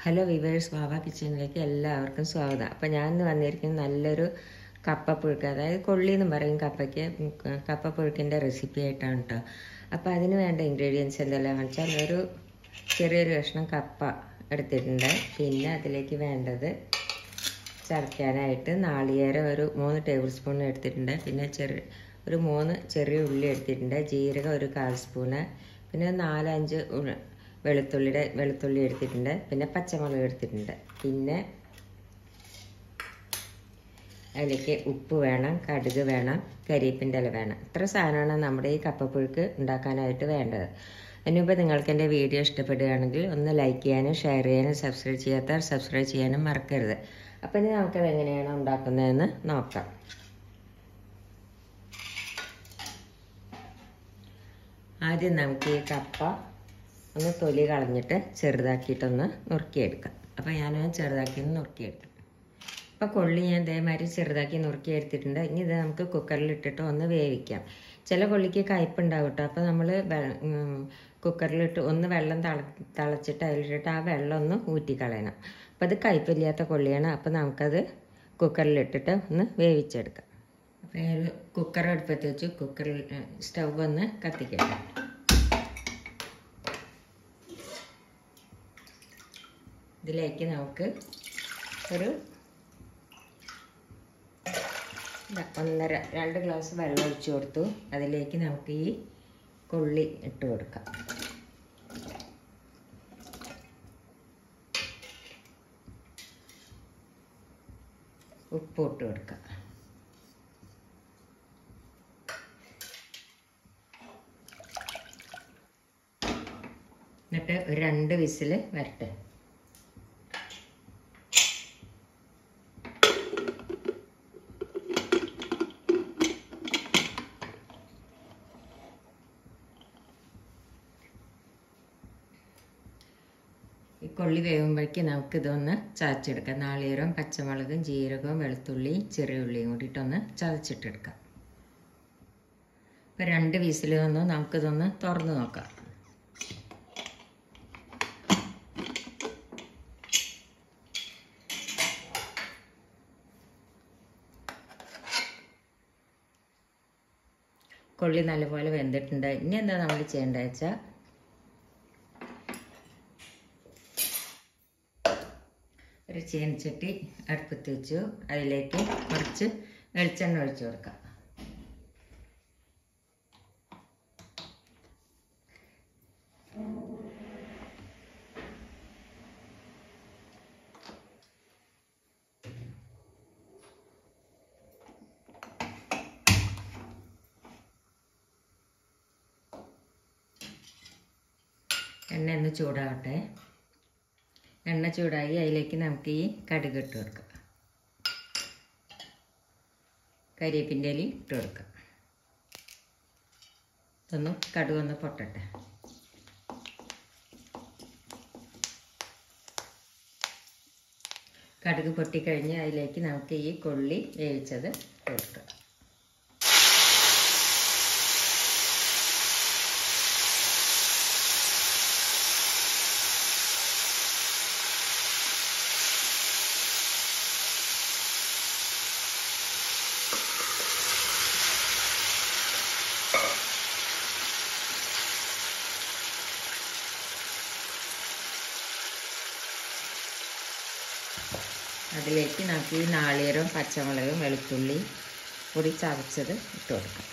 hello viewers വാവ കിച്ചണിലേക്ക് എല്ലാവർക്കും സ്വാഗതം അപ്പം ഞാൻ ഇന്ന് വന്നിരിക്കുന്നത് നല്ലൊരു കപ്പപ്പുഴുക്ക് അതായത് കൊള്ളി എന്നും പറയും കപ്പയ്ക്ക് ഉം, കപ്പപ്പുഴുക്കിൻ്റെ റെസിപ്പി ആയിട്ടാണ് കേട്ടോ അപ്പോൾ അതിന് വേണ്ട ഇൻഗ്രീഡിയൻസ് എന്തെല്ലാം വെച്ചാൽ ഒരു ചെറിയൊരു കഷ്ണം കപ്പ എടുത്തിട്ടുണ്ട് പിന്നെ അതിലേക്ക് വേണ്ടത് ചതയ്ക്കാനായിട്ട് നാളികേരം ഒരു മൂന്ന് ടേബിൾ സ്പൂൺ എടുത്തിട്ടുണ്ട് പിന്നെ ചെറിയ ഒരു മൂന്ന് ചെറിയ ഉള്ളി എടുത്തിട്ടുണ്ട് ജീരകം ഒരു കാൽ സ്പൂണ് പിന്നെ നാലഞ്ച് ഉ- വെളുത്തുള്ളിയുടെ വെളുത്തുള്ളി എടുത്തിട്ടുണ്ട് പിന്നെ പച്ചമുളക് എടുത്തിട്ടുണ്ട് പിന്നെ അതിലേക്ക് ഉപ്പ് വേണം കടുക് വേണം കരിയേപ്പിൻ്റെ ഇല വേണം ഇത്ര സാധനമാണ് നമ്മുടെ ഈ കപ്പപ്പുഴുക്ക് ഉണ്ടാക്കാനായിട്ട് വേണ്ടത് അതിനുമുമ്പ് നിങ്ങൾക്ക് എൻ്റെ വീഡിയോ ഇഷ്ടപ്പെടുകയാണെങ്കിൽ ഒന്ന് ലൈക്ക് ചെയ്യാനും ഷെയർ ചെയ്യാനും സബ്സ്ക്രൈബ് ചെയ്യാത്തവർ സബ്സ്ക്രൈബ് ചെയ്യാനും മറക്കരുത് അപ്പം ഇനി നമുക്കത് എങ്ങനെയാണ് ഉണ്ടാക്കുന്നതെന്ന് നോക്കാം ആദ്യം നമുക്ക് ഈ കപ്പ ഒന്ന് തൊലി കളഞ്ഞിട്ട് ചെറുതാക്കിയിട്ടൊന്ന് നുറുക്കിയെടുക്കാം അപ്പോൾ ഞാൻ ചെറുതാക്കി ഒന്ന് നുറുക്കിയെടുക്കും അപ്പോൾ കൊള്ളി ഞാൻ ഇതേമാതിരി ചെറുതാക്കി നുറുക്കി എടുത്തിട്ടുണ്ട് ഇനി ഇത് നമുക്ക് കുക്കറിൽ ഇട്ടിട്ട് ഒന്ന് വേവിക്കാം ചില കൊള്ളിക്ക് കയ്പുണ്ടാവും കേട്ടോ അപ്പോൾ നമ്മൾ കുക്കറിലിട്ട് ഒന്ന് വെള്ളം തള തിളച്ചിട്ട് അതിലിട്ടിട്ട് ആ വെള്ളം ഒന്ന് ഊറ്റിക്കളയണം അപ്പോൾ അത് കയ്പില്ലാത്ത കൊള്ളിയാണ് അപ്പോൾ നമുക്കത് കുക്കറിലിട്ടിട്ട് ഒന്ന് വേവിച്ചെടുക്കാം അപ്പോൾ ഞാൻ ഒരു കുക്കർ അടുപ്പത്ത് വെച്ച് കുക്കറിൽ സ്റ്റവ് ഒന്ന് കത്തിക്കട്ടെ ഇതിലേക്ക് നമുക്ക് ഒരു ഇതാ ഒന്നര രണ്ട് ഗ്ലാസ് വെള്ളം ഒഴിച്ചു കൊടുത്തു അതിലേക്ക് നമുക്ക് ഈ കൊള്ളി ഇട്ട് കൊടുക്കാം ഉപ്പ് ഇട്ട് കൊടുക്കാം എന്നിട്ട് ഒരു രണ്ട് വിസിൽ വരട്ടെ ഈ കൊള്ളി വേകുമ്പോഴേക്ക് നമുക്ക് ഇതൊന്ന് ചതച്ചെടുക്കാം നാളികേരവും പച്ചമുളകും ജീരകവും വെളുത്തുള്ളിയും ചെറിയ ഉള്ളിയും കൂടിയിട്ടൊന്ന് ചതച്ചിട്ടെടുക്കാം ഇപ്പം രണ്ട് വിസിൽ വന്നു നമുക്കിതൊന്ന് തുറന്ന് നോക്കാം കൊള്ളി നല്ലപോലെ വെന്തിട്ടുണ്ട് ഇനി എന്താ നമ്മൾ ചെയ്യേണ്ടത് വെച്ചാൽ ഒരു ചീനച്ചട്ടി അടുപ്പത്ത് വെച്ചു അതിലേക്ക് കുറച്ച് വെളിച്ചെണ്ണ ഒഴിച്ചു കൊടുക്കാം എണ്ണ ഒന്ന് ചൂടാവട്ടെ എണ്ണ ചൂടായി അതിലേക്ക് നമുക്ക് ഈ കടുക് ഇട്ട് കൊടുക്കാം കരിയേപ്പിൻ്റെ ഇല ഇട്ട് കൊടുക്കാം ഇതൊന്ന് കടുക് ഒന്ന് പൊട്ടട്ടെ കടുക് പൊട്ടിക്കഴിഞ്ഞ് അതിലേക്ക് നമുക്ക് ഈ കൊള്ളി വേവിച്ചത് ഇട്ട് കൊടുക്കാം അതിലേക്ക് നമുക്ക് ഈ നാളികേരവും പച്ചമുളകും വെളുത്തുള്ളി കൂടി ചതച്ചത് ഇട്ട് കൊടുക്കാം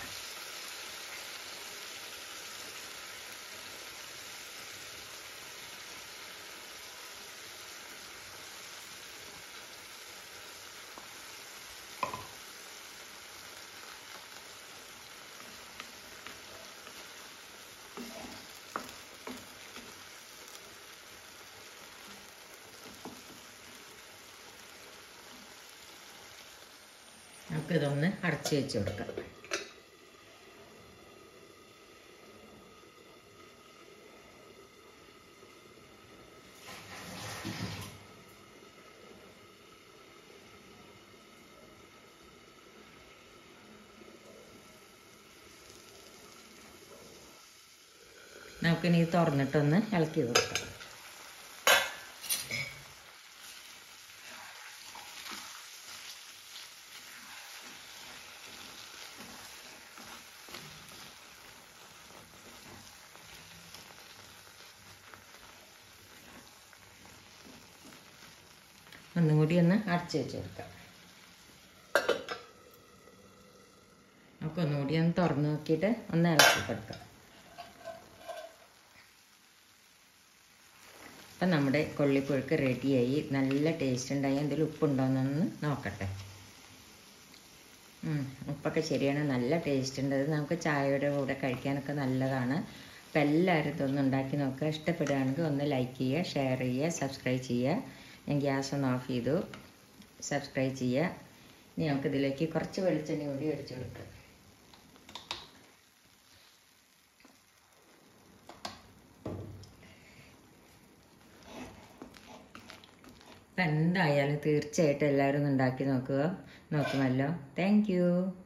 നമുക്കിതൊന്ന് അടച്ച് വെച്ച് കൊടുക്കാം നമുക്കിനി ഇത് തുറന്നിട്ടൊന്ന് ഇളക്കി കൊടുക്കാം ഒന്നും കൂടി ഒന്ന് അടച്ചു വെച്ച് കൊടുക്കാം നമുക്ക് ഒന്നുകൂടി ഒന്ന് തുറന്ന് നോക്കിയിട്ട് ഒന്ന് ഇളക്കി കൊടുക്കാം അപ്പം നമ്മുടെ കൊള്ളിപ്പുഴുക്ക് റെഡിയായി നല്ല ടേസ്റ്റ് ഉണ്ടായി എന്തെങ്കിലും ഉപ്പുണ്ടോയെന്നൊന്ന് നോക്കട്ടെ ഉം, ഉപ്പൊക്കെ ശരിയാണ് നല്ല ടേസ്റ്റ് ഉണ്ട് ഇത് നമുക്ക് ചായയുടെ കൂടെ കഴിക്കാനൊക്കെ നല്ലതാണ് അപ്പം എല്ലാവരും ഇതൊന്ന് ഉണ്ടാക്കി നോക്കുക ഇഷ്ടപ്പെടുകയാണെങ്കിൽ ഒന്ന് ലൈക്ക് ചെയ്യുക ഷെയർ ചെയ്യുക സബ്സ്ക്രൈബ് ചെയ്യുക ഞാൻ ഗ്യാസ് ഒന്ന് ഓഫ് ചെയ്തു സബ്സ്ക്രൈബ് ചെയ്യുക ഇനി നമുക്കിതിലേക്ക് കുറച്ച് വെളിച്ചെണ്ണ കൂടി ഒഴിച്ചു കൊടുക്കുക അപ്പം എന്തായാലും തീർച്ചയായിട്ടും എല്ലാവരും ഒന്ന് ഉണ്ടാക്കി നോക്കുക നോക്കുമല്ലോ താങ്ക് യു